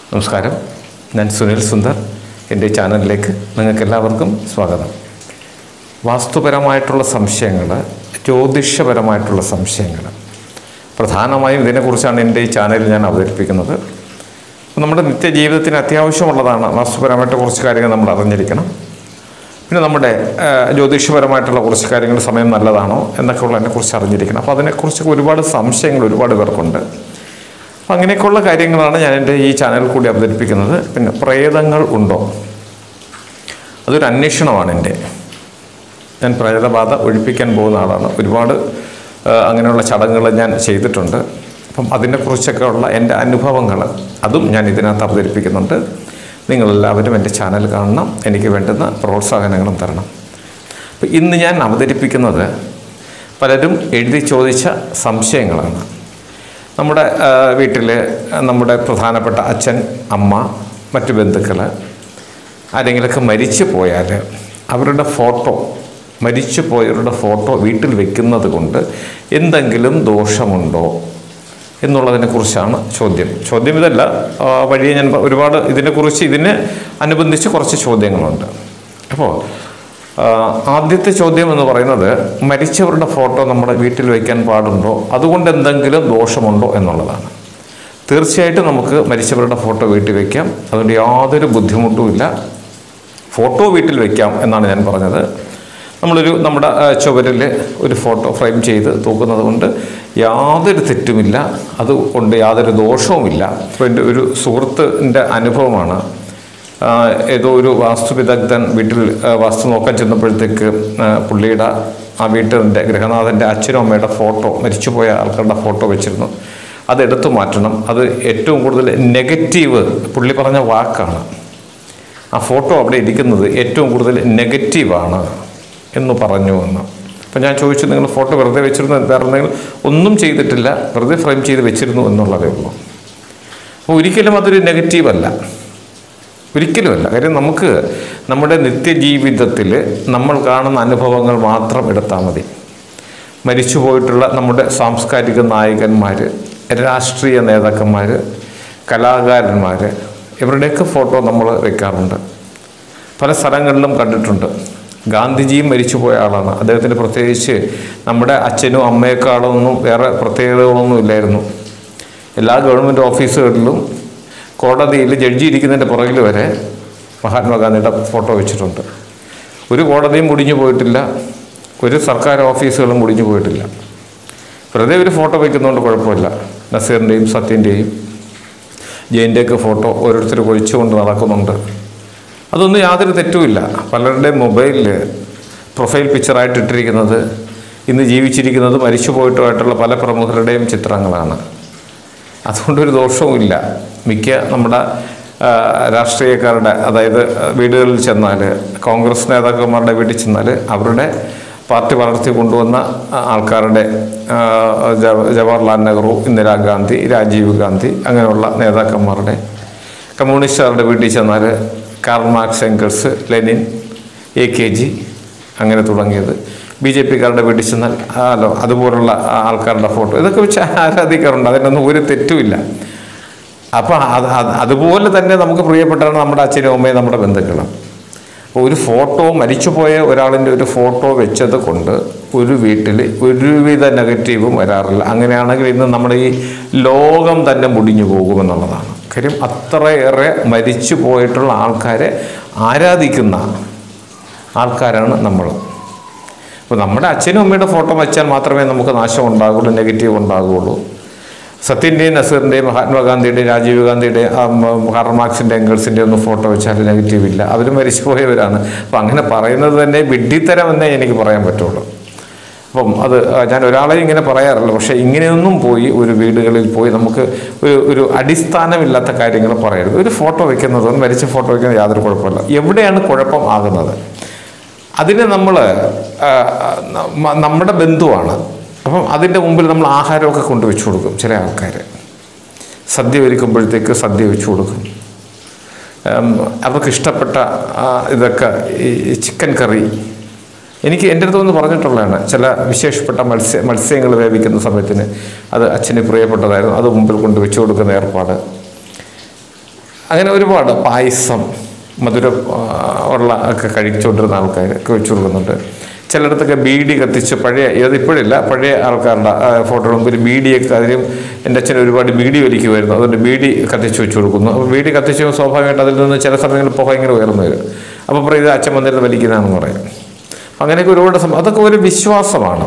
നമസ്കാരം ഞാൻ സുനിൽ സുന്ദർ എൻ്റെ ചാനലിലേക്ക് നിങ്ങൾക്കെല്ലാവർക്കും സ്വാഗതം വാസ്തുപരമായിട്ടുള്ള സംശയങ്ങൾ ജ്യോതിഷപരമായിട്ടുള്ള സംശയങ്ങൾ പ്രധാനമായും ഇതിനെക്കുറിച്ചാണ് എൻ്റെ ഈ ചാനലിൽ ഞാൻ അവതരിപ്പിക്കുന്നത് അപ്പോൾ നമ്മുടെ നിത്യജീവിതത്തിന് അത്യാവശ്യമുള്ളതാണ് വാസ്തുപരമായിട്ട് കുറച്ച് കാര്യങ്ങൾ നമ്മൾ അറിഞ്ഞിരിക്കണം പിന്നെ നമ്മുടെ ആ, ജ്യോതിഷപരമായിട്ടുള്ള കുറച്ച് കാര്യങ്ങൾ സമയം നല്ലതാണോ എന്നൊക്കെ ഉള്ളതിനെക്കുറിച്ച് അറിഞ്ഞിരിക്കണം അപ്പോൾ അതിനെക്കുറിച്ച് ഒരുപാട് സംശയങ്ങൾ ഒരുപാട് പേർക്കുണ്ട് അപ്പം അങ്ങനെയൊക്കെയുള്ള കാര്യങ്ങളാണ് ഞാൻ എൻ്റെ ഈ ചാനലിൽ കൂടി അവതരിപ്പിക്കുന്നത് പിന്നെ പ്രേതങ്ങൾ ഉണ്ടോ അതൊരു അന്വേഷണമാണ് എൻ്റെ ഞാൻ പ്രേതബാധ ഒഴിപ്പിക്കാൻ പോകുന്ന ആളാണ് ഒരുപാട് ആ, അങ്ങനെയുള്ള ചടങ്ങുകൾ ഞാൻ ചെയ്തിട്ടുണ്ട് അപ്പം അതിനെക്കുറിച്ചൊക്കെ ഉള്ള എൻ്റെ അനുഭവങ്ങൾ അതും ഞാൻ ഇതിനകത്ത് അവതരിപ്പിക്കുന്നുണ്ട് നിങ്ങളെല്ലാവരും എൻ്റെ ചാനൽ കാണണം എനിക്ക് വേണ്ടുന്ന പ്രോത്സാഹനങ്ങളും തരണം അപ്പം ഇന്ന് ഞാൻ അവതരിപ്പിക്കുന്നത് പലരും എഴുതി ചോദിച്ച സംശയങ്ങളാണ് നമ്മുടെ വീട്ടിൽ നമ്മുടെ പ്രധാനപ്പെട്ട അച്ഛൻ അമ്മ മറ്റു ബന്ധുക്കൾ ആരെങ്കിലുമൊക്കെ മരിച്ചു പോയാൽ അവരുടെ ഫോട്ടോ മരിച്ചു പോയവരുടെ ഫോട്ടോ വീട്ടിൽ വെക്കുന്നത് കൊണ്ട് എന്തെങ്കിലും ദോഷമുണ്ടോ എന്നുള്ളതിനെക്കുറിച്ചാണ് ചോദ്യം ചോദ്യം ഇതല്ല ആ, വഴിയെ ഞാൻ പ- ഒരുപാട് ഇതിനെക്കുറിച്ച് ഇതിന് അനുബന്ധിച്ച് കുറച്ച് ചോദ്യങ്ങളുണ്ട് അപ്പോൾ ആ, ആദ്യത്തെ ചോദ്യം എന്ന് പറയുന്നത് മരിച്ചവരുടെ ഫോട്ടോ നമ്മുടെ വീട്ടിൽ വയ്ക്കാൻ പാടുണ്ടോ അതുകൊണ്ട് എന്തെങ്കിലും ദോഷമുണ്ടോ എന്നുള്ളതാണ് തീർച്ചയായിട്ടും നമുക്ക് മരിച്ചവരുടെ ഫോട്ടോ വീട്ടിൽ വയ്ക്കാം അതുകൊണ്ട് യാതൊരു ബുദ്ധിമുട്ടുമില്ല ഫോട്ടോ വീട്ടിൽ വയ്ക്കാം എന്നാണ് ഞാൻ പറഞ്ഞത് നമ്മളൊരു നമ്മുടെ ആ, ചുവരിൽ ഒരു ഫോട്ടോ ഫ്രെയിം ചെയ്ത് തൂക്കുന്നത് കൊണ്ട് യാതൊരു തെറ്റുമില്ല അതുകൊണ്ട് യാതൊരു ദോഷവുമില്ല ഇപ്പോൾ എൻ്റെ ഒരു സുഹൃത്തിൻ്റെ അനുഭവമാണ് ആ, ഏതോ ഒരു വാസ്തു വിദഗ്ധൻ വീട്ടിൽ ആ, വാസ്തു നോക്കാൻ ചെന്നപ്പോഴത്തേക്ക് ആ, പുള്ളിയുടെ ആ വീട്ടിൻ്റെ ഗൃഹനാഥൻ്റെ അച്ഛനും അമ്മയുടെ ഫോട്ടോ മരിച്ചുപോയ ആൾക്കാരുടെ ഫോട്ടോ വെച്ചിരുന്നു അത് എടുത്തു മാറ്റണം അത് ഏറ്റവും കൂടുതൽ നെഗറ്റീവ് പുള്ളി പറഞ്ഞ വാക്കാണ് ആ ഫോട്ടോ അവിടെ ഇരിക്കുന്നത് ഏറ്റവും കൂടുതൽ നെഗറ്റീവാണ് എന്ന് പറഞ്ഞു എന്ന് അപ്പം ഞാൻ ചോദിച്ചു നിങ്ങൾ ഫോട്ടോ വെറുതെ വെച്ചിരുന്നു വേറെ എന്തെങ്കിലും ഒന്നും ചെയ്തിട്ടില്ല വെറുതെ ഫ്രെയിം ചെയ്ത് വെച്ചിരുന്നു എന്നുള്ളതേ ഉള്ളൂ അപ്പോൾ ഒരിക്കലും അതൊരു നെഗറ്റീവല്ല ഒരിക്കലുമല്ല കാര്യം നമുക്ക് നമ്മുടെ നിത്യജീവിതത്തിൽ നമ്മൾ കാണുന്ന അനുഭവങ്ങൾ മാത്രം എടുത്താൽ മതി മരിച്ചുപോയിട്ടുള്ള നമ്മുടെ സാംസ്കാരിക നായകന്മാർ രാഷ്ട്രീയ നേതാക്കന്മാർ കലാകാരന്മാർ ഇവരുടെയൊക്കെ ഫോട്ടോ നമ്മൾ വെക്കാറുണ്ട് പല സ്ഥലങ്ങളിലും കണ്ടിട്ടുണ്ട് ഗാന്ധിജിയും മരിച്ചുപോയ ആളാണ് അദ്ദേഹത്തിന് പ്രത്യേകിച്ച് നമ്മുടെ അച്ഛനും അമ്മയെക്കാളൊന്നും വേറെ പ്രത്യേകതകളൊന്നും ഇല്ലായിരുന്നു എല്ലാ ഗവൺമെൻറ് ഓഫീസുകളിലും കോടതിയിൽ ജഡ്ജി ഇരിക്കുന്നതിൻ്റെ പുറകിൽ വരെ മഹാത്മാഗാന്ധിയുടെ ഫോട്ടോ വെച്ചിട്ടുണ്ട് ഒരു കോടതിയും മുടിഞ്ഞു പോയിട്ടില്ല ഒരു സർക്കാർ ഓഫീസുകളും മുടിഞ്ഞു പോയിട്ടില്ല വെറുതെ ഒരു ഫോട്ടോ വയ്ക്കുന്നതുകൊണ്ട് കുഴപ്പമില്ല നസീറിൻ്റെയും സത്യൻ്റെയും ജയിൻ്റെയൊക്കെ ഫോട്ടോ ഓരോരുത്തർ കൊഴിച്ചുകൊണ്ട് നടക്കുന്നുണ്ട് അതൊന്നും യാതൊരു തെറ്റുമില്ല പലരുടെയും മൊബൈലിൽ പ്രൊഫൈൽ പിക്ചറായിട്ട് ഇട്ടിരിക്കുന്നത് ഇന്ന് ജീവിച്ചിരിക്കുന്നത് മരിച്ചു പോയിട്ടുമായിട്ടുള്ള പല പ്രമുഖരുടെയും ചിത്രങ്ങളാണ് അതുകൊണ്ടൊരു ദോഷവുമില്ല മിക്ക നമ്മുടെ ആ, രാഷ്ട്രീയക്കാരുടെ അതായത് വീടുകളിൽ ചെന്നാൽ കോൺഗ്രസ് നേതാക്കന്മാരുടെ വീട്ടിൽ ചെന്നാൽ അവരുടെ പാർട്ടി വളർത്തി കൊണ്ടുവന്ന ആ, ആൾക്കാരുടെ ആ, ജവ- ജവഹർലാൽ നെഹ്റു ഇന്ദിരാഗാന്ധി രാജീവ് ഗാന്ധി അങ്ങനെയുള്ള നേതാക്കന്മാരുടെ കമ്മ്യൂണിസ്റ്റുകാരുടെ വീട്ടിൽ ചെന്നാൽ Karl Marx Engels Lenin A K G അങ്ങനെ തുടങ്ങിയത് ബി ജെ പിക്കാരുടെ വീട്ടിൽ ചെന്നാൽ ഹലോ അതുപോലുള്ള ആ ആൾക്കാരുടെ ഫോട്ടോ ഇതൊക്കെ വെച്ച് ആരാധിക്കാറുണ്ട് അതിനൊന്നും ഒരു തെറ്റുമില്ല അപ്പോൾ അത് അത് അതുപോലെ തന്നെ നമുക്ക് പ്രിയപ്പെട്ടാണ് നമ്മുടെ അച്ഛനും അമ്മയും നമ്മുടെ ബന്ധുക്കളും അപ്പോൾ ഒരു ഫോട്ടോ മരിച്ചുപോയ ഒരാളിൻ്റെ ഒരു ഫോട്ടോ വെച്ചത് കൊണ്ട് ഒരു വീട്ടിൽ ഒരുവിധ നെഗറ്റീവും വരാറില്ല അങ്ങനെയാണെങ്കിൽ ഇന്ന് നമ്മുടെ ഈ ലോകം തന്നെ മുടിഞ്ഞു പോകുമെന്നുള്ളതാണ് കാര്യം അത്രയേറെ മരിച്ചു പോയിട്ടുള്ള ആൾക്കാരെ ആരാധിക്കുന്ന ആൾക്കാരാണ് നമ്മൾ അപ്പോൾ നമ്മുടെ അച്ഛനും അമ്മയുടെ ഫോട്ടോ വെച്ചാൽ മാത്രമേ നമുക്ക് നാശം ഉണ്ടാകുള്ളൂ നെഗറ്റീവ് ഉണ്ടാകുകയുള്ളൂ സത്യൻ്റെയും നസീറിൻ്റെയും മഹാത്മാഗാന്ധിയുടെയും രാജീവ് ഗാന്ധിയുടെയും ആ, മ- കാർൾ മാർക്സിൻ്റെ എംഗൾസിൻ്റെ ഒന്നും ഫോട്ടോ വെച്ചാൽ നെഗറ്റീവ് ഇല്ല അവർ മരിച്ചുപോയവരാണ് അപ്പം അങ്ങനെ പറയുന്നത് തന്നെ വിഡ്ഢിത്തരം എന്നേ എനിക്ക് പറയാൻ പറ്റുള്ളൂ അപ്പം അത് ആ, ഞാൻ ഒരാളെ ഇങ്ങനെ പറയാറില്ല പക്ഷേ ഇങ്ങനെയൊന്നും പോയി ഒരു വീടുകളിൽ പോയി നമുക്ക് ഒരു ഒരു അടിസ്ഥാനമില്ലാത്ത കാര്യങ്ങൾ പറയരുത് ഒരു ഫോട്ടോ വെക്കുന്നതും മരിച്ച ഫോട്ടോ വെക്കുന്നത് യാതൊരു കുഴപ്പമില്ല എവിടെയാണ് കുഴപ്പം ആകുന്നത് അതിന് നമ്മൾ നമ്മുടെ ബന്ധുവാണ് അപ്പം അതിൻ്റെ മുമ്പിൽ നമ്മൾ ആഹാരമൊക്കെ കൊണ്ട് വെച്ച് കൊടുക്കും ചില ആൾക്കാർ സദ്യ ഒരുക്കുമ്പോഴത്തേക്ക് സദ്യ വെച്ച് കൊടുക്കും ഉം, അവർക്ക് ഇഷ്ടപ്പെട്ട ആ, ഇതൊക്കെ ഈ ചിക്കൻ കറി എനിക്ക് എൻ്റെ അടുത്ത് ഒന്ന് പറഞ്ഞിട്ടുള്ളതാണ് ചില വിശേഷപ്പെട്ട മത്സ്യ മത്സ്യങ്ങൾ വേവിക്കുന്ന സമയത്തിന് അത് അച്ഛന് പ്രിയപ്പെട്ടതായിരുന്നു അത് മുമ്പിൽ കൊണ്ട് വെച്ച് കൊടുക്കുന്ന ഏർപ്പാട് അങ്ങനെ ഒരുപാട് പായസം മധുരം ആ, ഉള്ള ഒക്കെ കഴിച്ചുകൊണ്ടിരുന്ന ആൾക്കാർ ഒക്കെ വെച്ചു കൊടുക്കുന്നുണ്ട് ചിലയിടത്തൊക്കെ ബീഡി കത്തിച്ച് പഴയ ഇത് ഇപ്പോഴില്ല പഴയ ആൾക്കാരുടെ ആ, ഫോട്ടോ മുമ്പിൽ ബീഡിയൊക്കെ അതിലും എൻ്റെ അച്ഛൻ ഒരുപാട് ബീഡി വലിക്കുമായിരുന്നു അതുകൊണ്ട് ബീഡി കത്തിച്ച് വെച്ച് കൊടുക്കുന്നു അപ്പോൾ ബീഡി കത്തിച്ച് സ്വാഭാവികമായിട്ട് അതിൽ നിന്ന് ചില സമയങ്ങളിൽ പുക ഇങ്ങനെ ഉയർന്നു വരും അപ്പോൾ പറയും ഇത് അച്ഛൻ വന്നിരുന്ന് വലിക്കുന്നതാണെന്ന് പറയും അങ്ങനെയൊക്കെ ഒരുപാട് സം- അതൊക്കെ ഒരു വിശ്വാസമാണ്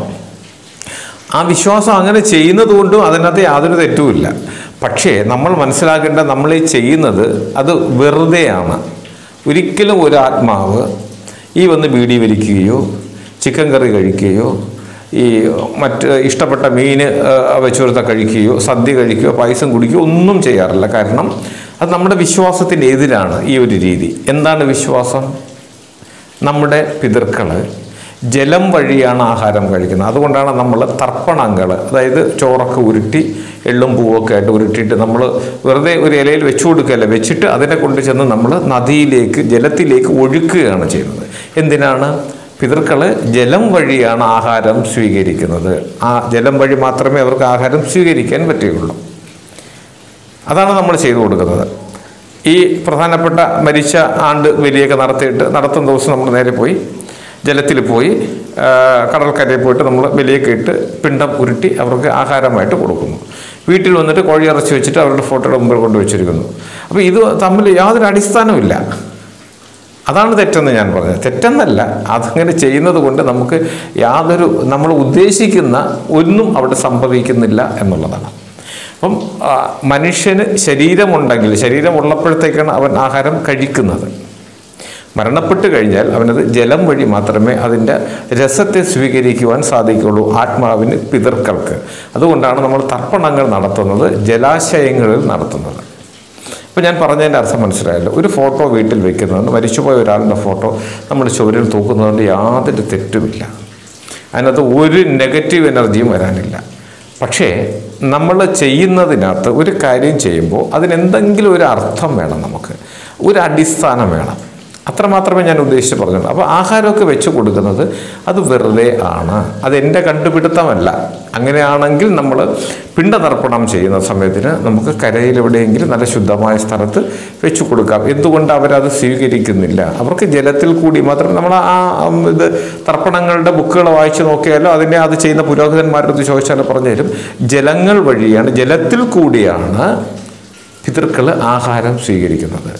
ആ വിശ്വാസം അങ്ങനെ ചെയ്യുന്നത് കൊണ്ടും അതിനകത്ത് യാതൊരു തെറ്റുമില്ല പക്ഷേ നമ്മൾ മനസ്സിലാക്കേണ്ട നമ്മൾ ഈ ചെയ്യുന്നത് അത് വെറുതെയാണ് ഒരിക്കലും ഒരു ആത്മാവ് ഈ വന്ന് ബീഡി വലിക്കുകയോ ചിക്കൻ കറി കഴിക്കുകയോ ഈ മറ്റ് ഇഷ്ടപ്പെട്ട മീൻ വെച്ച് കൊടുത്ത കഴിക്കുകയോ സദ്യ കഴിക്കുകയോ പായസം കുടിക്കുകയോ ഒന്നും ചെയ്യാറില്ല കാരണം അത് നമ്മുടെ വിശ്വാസത്തിൻ്റെ എതിരാണ് ഈ ഒരു രീതി എന്താണ് വിശ്വാസം നമ്മുടെ പിതൃക്കൾ ജലം വഴിയാണ് ആഹാരം കഴിക്കുന്നത് അതുകൊണ്ടാണ് നമ്മൾ തർപ്പണങ്ങൾ അതായത് ചോറൊക്കെ ഉരുട്ടി എള്ളും പൂവൊക്കെ ആയിട്ട് ഉരുട്ടിയിട്ട് നമ്മൾ വെറുതെ ഒരു ഇലയിൽ വെച്ചു കൊടുക്കുകയല്ല വെച്ചിട്ട് അതിനെ കൊണ്ട് ചെന്ന് നമ്മൾ നദിയിലേക്ക് ജലത്തിലേക്ക് ഒഴുക്കുകയാണ് ചെയ്യുന്നത് എന്തിനാണ് പിതൃക്കൾ ജലം വഴിയാണ് ആഹാരം സ്വീകരിക്കുന്നത് ആ ജലം വഴി മാത്രമേ അവർക്ക് ആഹാരം സ്വീകരിക്കാൻ പറ്റുകയുള്ളൂ അതാണ് നമ്മൾ ചെയ്തു കൊടുക്കുന്നത് ഈ പ്രധാനപ്പെട്ട മരിച്ച ആണ്ട് ബലിയൊക്കെ നടത്തിയിട്ട് നടത്തുന്ന ദിവസം നമ്മൾ നേരെ പോയി ജലത്തിൽ പോയി ആ, കടൽക്കരയിൽ പോയിട്ട് നമ്മൾ ബലിയൊക്കെ ഇട്ട് പിണ്ടം ഉരുട്ടി അവർക്ക് ആഹാരമായിട്ട് കൊടുക്കുന്നു വീട്ടിൽ വന്നിട്ട് കോഴി ഇറച്ചി വെച്ചിട്ട് അവരുടെ ഫോട്ടോയുടെ മുമ്പിൽ കൊണ്ട് വെച്ചിരിക്കുന്നു അപ്പോൾ ഇത് തമ്മിൽ യാതൊരു അടിസ്ഥാനവുമില്ല അതാണ് തെറ്റെന്ന് ഞാൻ പറഞ്ഞത് തെറ്റെന്നല്ല അതങ്ങനെ ചെയ്യുന്നത് കൊണ്ട് നമുക്ക് യാതൊരു നമ്മൾ ഉദ്ദേശിക്കുന്ന ഒന്നും അവിടെ സംഭവിക്കുന്നില്ല എന്നുള്ളതാണ് അപ്പം ആ, മനുഷ്യന് ശരീരമുണ്ടെങ്കിൽ ശരീരമുള്ളപ്പോഴത്തേക്കാണ് അവൻ ആഹാരം കഴിക്കുന്നത് മരണപ്പെട്ട് കഴിഞ്ഞാൽ അവനത് ജലം വഴി മാത്രമേ അതിൻ്റെ രസത്തെ സ്വീകരിക്കുവാൻ സാധിക്കുള്ളൂ ആത്മാവിന് പിതൃക്കൾക്ക് അതുകൊണ്ടാണ് നമ്മൾ തർപ്പണങ്ങൾ നടത്തുന്നത് ജലാശയങ്ങളിൽ നടത്തുന്നത് ഇപ്പോൾ ഞാൻ പറഞ്ഞതിൻ്റെ അർത്ഥം മനസ്സിലായല്ലോ ഒരു ഫോട്ടോ വീട്ടിൽ വെക്കുന്നതുകൊണ്ട് മരിച്ചുപോയ ഒരാളുടെ ഫോട്ടോ നമ്മൾ ചുവരിൽ തൂക്കുന്നതുകൊണ്ട് യാതൊരു തെറ്റുമില്ല അതിനകത്ത് ഒരു നെഗറ്റീവ് എനർജിയും വരാനില്ല പക്ഷേ നമ്മൾ ചെയ്യുന്നതിനകത്ത് ഒരു കാര്യം ചെയ്യുമ്പോൾ അതിനെന്തെങ്കിലും ഒരു അർത്ഥം വേണം നമുക്ക് ഒരു അടിസ്ഥാനം വേണം അത്രമാത്രമേ ഞാൻ ഉദ്ദേശിച്ച് പറഞ്ഞുള്ളൂ അപ്പോൾ ആഹാരമൊക്കെ വെച്ച് കൊടുക്കുന്നത് അത് വെറുതെ ആണ് അത് എൻ്റെ കണ്ടുപിടുത്തമല്ല അങ്ങനെയാണെങ്കിൽ നമ്മൾ പിണ്ടതർപ്പണം ചെയ്യുന്ന സമയത്തിന് നമുക്ക് കരയിൽ എവിടെയെങ്കിലും നല്ല ശുദ്ധമായ സ്ഥലത്ത് വെച്ച് കൊടുക്കാം എന്തുകൊണ്ട് അവരത് സ്വീകരിക്കുന്നില്ല അവർക്ക് ജലത്തിൽ കൂടി മാത്രം നമ്മൾ ആ ഉം, ഇത് തർപ്പണങ്ങളുടെ ബുക്കുകൾ വായിച്ച് നോക്കിയാലോ അതിൻ്റെ അത് ചെയ്യുന്ന പുരോഹിതന്മാരോട് ചോദിച്ചാലോ പറഞ്ഞു തരും ജലങ്ങൾ വഴിയാണ് ജലത്തിൽ കൂടിയാണ് പിതൃക്കൾ ആഹാരം സ്വീകരിക്കുന്നത്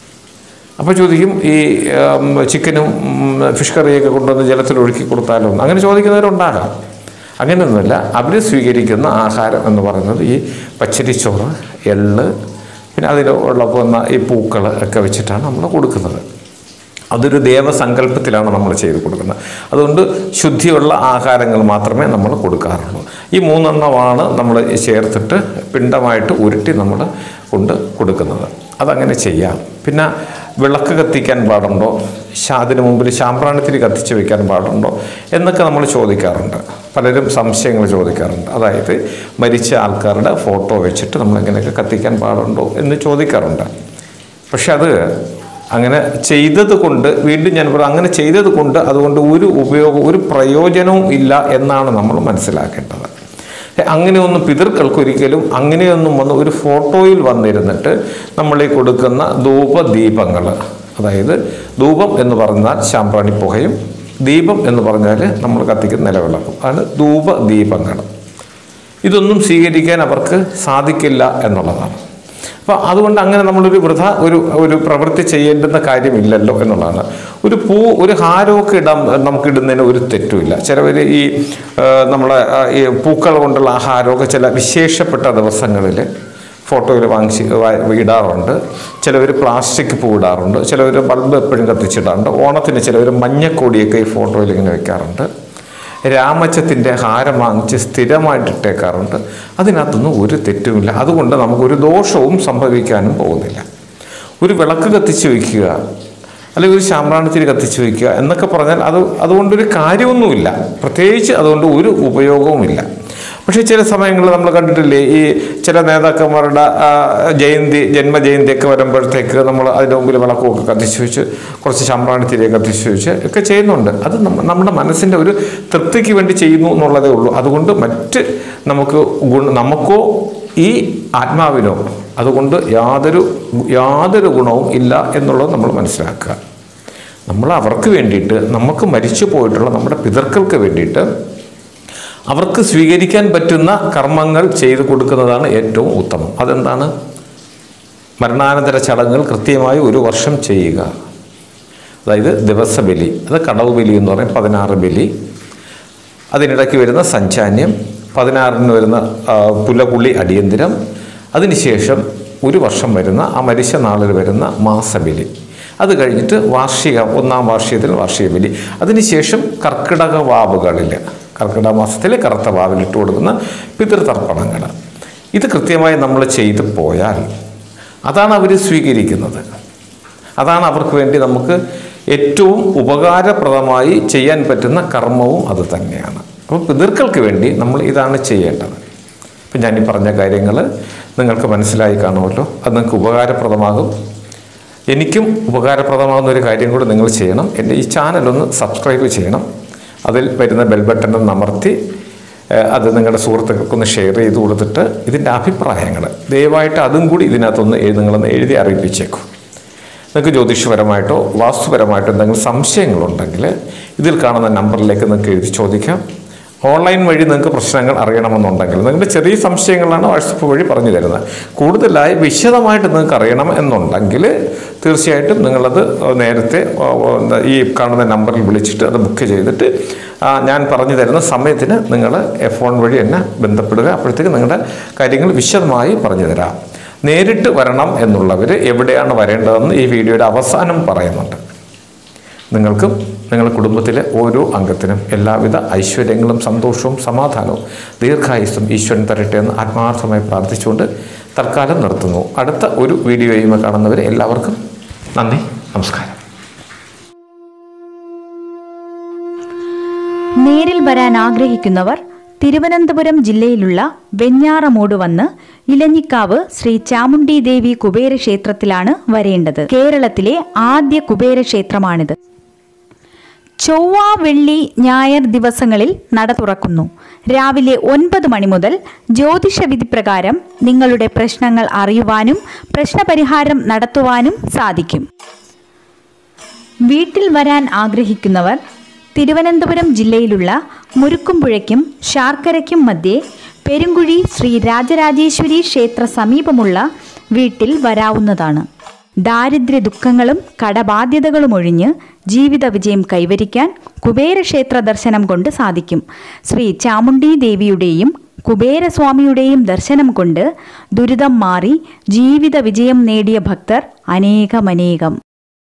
അപ്പോൾ ചോദിക്കും ഈ ഉം, ചിക്കനും ഉം, ഫിഷ് കറിയൊക്കെ കൊണ്ടുവന്ന് ജലത്തിൽ ഒഴുക്കി കൊടുത്താലോ എന്ന്. അങ്ങനെ ചോദിക്കുന്നവരുണ്ടാകാം അങ്ങനെയൊന്നുമില്ല അവർ സ്വീകരിക്കുന്ന ആഹാരം എന്ന് പറയുന്നത് ഈ പച്ചരിച്ചോറ് എള്ള് പിന്നെ അതിനോടൊപ്പം വന്ന ഈ പൂക്കൾ ഒക്കെ വെച്ചിട്ടാണ് നമ്മൾ കൊടുക്കുന്നത് അതൊരു ദേവസങ്കല്പത്തിലാണ് നമ്മൾ ചെയ്ത് കൊടുക്കുന്നത് അതുകൊണ്ട് ശുദ്ധിയുള്ള ആഹാരങ്ങൾ മാത്രമേ നമ്മൾ കൊടുക്കാറുള്ളൂ ഈ മൂന്നെണ്ണമാണ് നമ്മൾ ചേർത്തിട്ട് പിണ്ടമായിട്ട് ഉരുട്ടി നമ്മൾ കൊണ്ട് കൊടുക്കുന്നത് അതങ്ങനെ ചെയ്യാം പിന്നെ വിളക്ക് കത്തിക്കാൻ പാടുണ്ടോ ശാ- അതിന് മുമ്പിൽ ശാമ്പ്രാണിത്തിരി കത്തിച്ച് വെക്കാൻ പാടുണ്ടോ എന്നൊക്കെ നമ്മൾ ചോദിക്കാറുണ്ട് പലരും സംശയങ്ങൾ ചോദിക്കാറുണ്ട് അതായത് മരിച്ച ആൾക്കാരുടെ ഫോട്ടോ വെച്ചിട്ട് നമ്മൾ എങ്ങനെയൊക്കെ കത്തിക്കാൻ പാടുണ്ടോ എന്ന് ചോദിക്കാറുണ്ട് പക്ഷെ അത് അങ്ങനെ ചെയ്തത് കൊണ്ട് വീണ്ടും ഞാൻ പറയാം അങ്ങനെ ചെയ്തത് കൊണ്ട് അതുകൊണ്ട് ഒരു ഉപയോഗം ഒരു പ്രയോജനവും ഇല്ല എന്നാണ് നമ്മൾ മനസ്സിലാക്കേണ്ടത് അങ്ങനെയൊന്നും പിതൃക്കൾക്ക് ഒരിക്കലും അങ്ങനെയൊന്നും വന്ന് ഒരു ഫോട്ടോയിൽ വന്നിരുന്നിട്ട് നമ്മൾ ഈ കൊടുക്കുന്ന ധൂപദീപങ്ങൾ അതായത് ധൂപം എന്ന് പറഞ്ഞാൽ ശാമ്പ്രാണി പുകയും ദീപം എന്ന് പറഞ്ഞാൽ നമ്മൾ കത്തിക്കുന്ന നിലവിളക്കും അതാണ് ധൂപദീപങ്ങൾ ഇതൊന്നും സ്വീകരിക്കാൻ അവർക്ക് സാധിക്കില്ല എന്നുള്ളതാണ് അപ്പോൾ അതുകൊണ്ട് അങ്ങനെ നമ്മളൊരു വൃഥ ഒരു ഒരു പ്രവൃത്തി ചെയ്യേണ്ടുന്ന കാര്യമില്ലല്ലോ എന്നുള്ളതാണ് ഒരു പൂ ഒരു ഹാരമൊക്കെ ഇടാൻ നമുക്ക് ഇടുന്നതിന് ഒരു തെറ്റുമില്ല ചിലവർ ഈ ആ, നമ്മളെ ആ, ഈ പൂക്കൾ കൊണ്ടുള്ള ആ ഹാരമൊക്കെ ചില വിശേഷപ്പെട്ട ദിവസങ്ങളിൽ ഫോട്ടോയിൽ വാങ്ങിച്ച് വാ- ഇടാറുണ്ട് ചിലവർ പ്ലാസ്റ്റിക് പൂ ഇടാറുണ്ട് ചിലവർ ബൾബ് എപ്പോഴും കത്തിച്ചിടാറുണ്ട് ഓണത്തിന് ചിലവർ മഞ്ഞക്കൊടിയൊക്കെ ഈ ഫോട്ടോയിൽ ഇങ്ങനെ വെക്കാറുണ്ട് രാമച്ചത്തിൻ്റെ ഹാരം വാങ്ങിച്ച് സ്ഥിരമായിട്ട് ഇട്ടേക്കാറുണ്ട് അതിനകത്തൊന്നും ഒരു തെറ്റുമില്ല അതുകൊണ്ട് നമുക്കൊരു ദോഷവും സംഭവിക്കാനും പോകുന്നില്ല ഒരു വിളക്ക് കത്തിച്ച് വയ്ക്കുക അല്ലെങ്കിൽ ഒരു ശാമ്പ്രാണിത്തിരി കത്തിച്ച് വയ്ക്കുക എന്നൊക്കെ പറഞ്ഞാൽ അത് അതുകൊണ്ടൊരു കാര്യമൊന്നുമില്ല പ്രത്യേകിച്ച് അതുകൊണ്ട് ഒരു ഉപയോഗവുമില്ല പക്ഷേ ചില സമയങ്ങളിൽ നമ്മൾ കണ്ടിട്ടില്ലേ ഈ ചില നേതാക്കന്മാരുടെ ആ, ജയന്തി ജന്മജയന്തിയൊക്കെ വരുമ്പോഴത്തേക്ക് നമ്മൾ അതിൻ്റെ മുമ്പിൽ വിളക്കുമൊക്കെ കത്തിച്ച് വെച്ച് കുറച്ച് ശമ്പ്രാണിത്തിരിയൊക്കെ കത്തിച്ച് വെച്ച് ഒക്കെ ചെയ്യുന്നുണ്ട് അത് നമ്മ- നമ്മുടെ മനസ്സിൻ്റെ ഒരു തൃപ്തിക്ക് വേണ്ടി ചെയ്യുന്നു എന്നുള്ളതേ ഉള്ളൂ അതുകൊണ്ട് മറ്റ് നമുക്ക് ഗുണ നമുക്കോ ഈ ആത്മാവിനോ അതുകൊണ്ട് യാതൊരു യാതൊരു ഗുണവും ഇല്ല എന്നുള്ളത് നമ്മൾ മനസ്സിലാക്കുക നമ്മൾ അവർക്ക് വേണ്ടിയിട്ട് നമുക്ക് മരിച്ചു പോയിട്ടുള്ള നമ്മുടെ പിതൃക്കൾക്ക് വേണ്ടിയിട്ട് അവർക്ക് സ്വീകരിക്കാൻ പറ്റുന്ന കർമ്മങ്ങൾ ചെയ്തു കൊടുക്കുന്നതാണ് ഏറ്റവും ഉത്തമം അതെന്താണ് മരണാനന്തര ചടങ്ങുകൾ കൃത്യമായി ഒരു വർഷം ചെയ്യുക അതായത് ദിവസബലി അത് കടവ് ബലി എന്ന് പറയും പതിനാറ് ബലി അതിനിടയ്ക്ക് വരുന്ന സഞ്ചാന്യം പതിനാറിന് വരുന്ന ആ, പുലപുള്ളി അടിയന്തിരം അതിനുശേഷം ഒരു വർഷം വരുന്ന ആ മരിച്ച നാളിൽ വരുന്ന മാസബലി അത് കഴിഞ്ഞിട്ട് വാർഷിക ഒന്നാം വാർഷികത്തിൽ വാർഷിക ബലി അതിനുശേഷം കർക്കിടക വാവുകളിൽ കർക്കിടക മാസത്തിൽ കറുത്ത വാവിൽ ഇട്ട് കൊടുക്കുന്ന പിതൃതർപ്പണങ്ങൾ ഇത് കൃത്യമായി നമ്മൾ ചെയ്തു പോയാൽ അതാണ് അവർ സ്വീകരിക്കുന്നത് അതാണ് അവർക്ക് വേണ്ടി നമുക്ക് ഏറ്റവും ഉപകാരപ്രദമായി ചെയ്യാൻ പറ്റുന്ന കർമ്മവും അത് തന്നെയാണ് അപ്പോൾ പിതൃക്കൾക്ക് വേണ്ടി നമ്മൾ ഇതാണ് ചെയ്യേണ്ടത് ഇപ്പം ഞാൻ ഈ പറഞ്ഞ കാര്യങ്ങൾ നിങ്ങൾക്ക് മനസ്സിലായി കാണുമല്ലോ അത് നിങ്ങൾക്ക് ഉപകാരപ്രദമാകും എനിക്കും ഉപകാരപ്രദമാകുന്ന ഒരു കാര്യം കൂടി നിങ്ങൾ ചെയ്യണം എൻ്റെ ഈ ചാനലൊന്ന് സബ്സ്ക്രൈബ് ചെയ്യണം അതിൽ വരുന്ന ബെൽ ബട്ടൺ ഒന്ന് അമർത്തി ഏഹ്, അത് നിങ്ങളുടെ സുഹൃത്തുക്കൾക്കൊന്ന് ഷെയർ ചെയ്ത് കൊടുത്തിട്ട് ഇതിൻ്റെ അഭിപ്രായങ്ങൾ ദയവായിട്ട് അതും കൂടി ഇതിനകത്തൊന്ന് എഴുതി നിങ്ങളൊന്ന് എഴുതി അറിയിപ്പിച്ചേക്കും നിങ്ങൾക്ക് ജ്യോതിഷപരമായിട്ടോ വാസ്തുപരമായിട്ടോ എന്തെങ്കിലും സംശയങ്ങളുണ്ടെങ്കിൽ ഇതിൽ കാണുന്ന നമ്പറിലേക്ക് നിങ്ങൾക്ക് എഴുതി ചോദിക്കാം ഓൺലൈൻ വഴി നിങ്ങൾക്ക് പ്രശ്നങ്ങൾ അറിയണമെന്നുണ്ടെങ്കിൽ നിങ്ങളുടെ ചെറിയ സംശയങ്ങളാണ് വാട്സപ്പ് വഴി പറഞ്ഞു തരുന്നത് കൂടുതലായി വിശദമായിട്ട് നിങ്ങൾക്ക് അറിയണം എന്നുണ്ടെങ്കിൽ തീർച്ചയായിട്ടും നിങ്ങളത് നേരത്തെ ഓ, ഓ, എന്താ, ഈ കാണുന്ന നമ്പറിൽ വിളിച്ചിട്ട് അത് ബുക്ക് ചെയ്തിട്ട് ആ, ഞാൻ പറഞ്ഞു തരുന്ന സമയത്തിന് നിങ്ങൾ ഫോൺ വഴി എന്നെ ബന്ധപ്പെടുക അപ്പോഴത്തേക്ക് നിങ്ങളുടെ കാര്യങ്ങൾ വിശദമായി പറഞ്ഞു തരാം നേരിട്ട് വരണം എന്നുള്ളവർ എവിടെയാണ് വരേണ്ടതെന്ന് ഈ വീഡിയോയുടെ അവസാനം പറയുന്നുണ്ട് നിങ്ങൾക്കും നിങ്ങളുടെ കുടുംബത്തിലെ ഓരോ അംഗത്തിനും എല്ലാവിധ ഐശ്വര്യങ്ങളും സന്തോഷവും സമാധാനവും ദീർഘായുസ്സും ഈശ്വരൻ തരട്ടെ എന്ന് ആത്മാർത്ഥമായി പ്രാർത്ഥിച്ചുകൊണ്ട് തൽക്കാലം നിർത്തുന്നു അടുത്ത ഒരു വീഡിയോയുമായി കാണുന്നവരെ എല്ലാവർക്കും നന്ദി നമസ്കാരം നേരിൽ വരാൻ ആഗ്രഹിക്കുന്നവർ തിരുവനന്തപുരം ജില്ലയിലുള്ള വെഞ്ഞാറമൂട് വന്ന് ഇലഞ്ഞിക്കാവ് ശ്രീ ചാമുണ്ഡി ദേവി കുബേര ക്ഷേത്രത്തിലാണ് വരേണ്ടത് കേരളത്തിലെ ആദ്യ കുബേര ക്ഷേത്രമാണിത് ചൊവ്വ വെള്ളി ഞായർ ദിവസങ്ങളിൽ നട തുറക്കുന്നു രാവിലെ ഒൻപത് മണി മുതൽ ജ്യോതിഷ വിധി പ്രകാരം നിങ്ങളുടെ പ്രശ്നങ്ങൾ അറിയുവാനും പ്രശ്നപരിഹാരം നടത്തുവാനും സാധിക്കും വീട്ടിൽ വരാൻ ആഗ്രഹിക്കുന്നവർ തിരുവനന്തപുരം ജില്ലയിലുള്ള മുരുക്കുംപുഴയ്ക്കും ശാർക്കരയ്ക്കും മധ്യേ പെരുങ്കുഴി ശ്രീ രാജരാജേശ്വരി ക്ഷേത്ര സമീപമുള്ള വീട്ടിൽ വരാവുന്നതാണ് ദാരിദ്ര്യ ദുഃഖങ്ങളും കടബാധ്യതകളും ഒഴിഞ്ഞ് ജീവിത വിജയം കൈവരിക്കാൻ കുബേരക്ഷേത്ര ദർശനം കൊണ്ട് സാധിക്കും ശ്രീ ചാമുണ്ഡി ദേവിയുടെയും കുബേരസ്വാമിയുടെയും ദർശനം കൊണ്ട് ദുരിതം മാറി ജീവിത വിജയം നേടിയ ഭക്തർ അനേകമനേകം